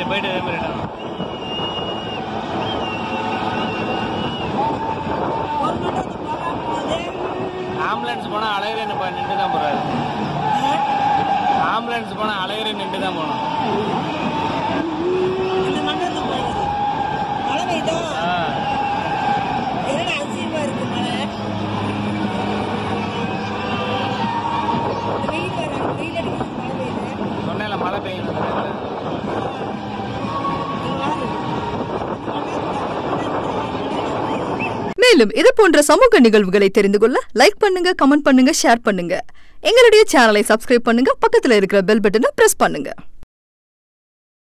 போயிட்டு போயிட்டு இதே மாதிரி இடம். ஒரு மண்டபத்துக்கு போகாம போகுது ஆம்புலன்ஸ் போனா அழகரே நின்று நின்று தான் போறாரு ஆம்புலன்ஸ் போனா அழகரே நின்று தான் போகணும் அந்த மண்டபத்துக்கு போகுது மழை பெய்யுதோ ஆ. என்னடா அதிசயமா இருக்கு மழை இந்த வெயில் வேற வெயில் அடிக்குது மழை பெய்யுது சொன்னேன்ல மழை பெய்யணும் இந்த நேரத்துல. இது மழை மேலும் இது போன்ற சமூக நிகழ்வுகளை தெரிந்து கொள்ள லைக் பண்ணுங்க கமெண்ட் பண்ணுங்க ஷேர் பண்ணுங்க எங்களுடைய சேனலை சப்ஸ்கிரைப் பண்ணுங்க பக்கத்துல இருக்கிற பெல் பட்டனை பிரஸ் பண்ணுங்க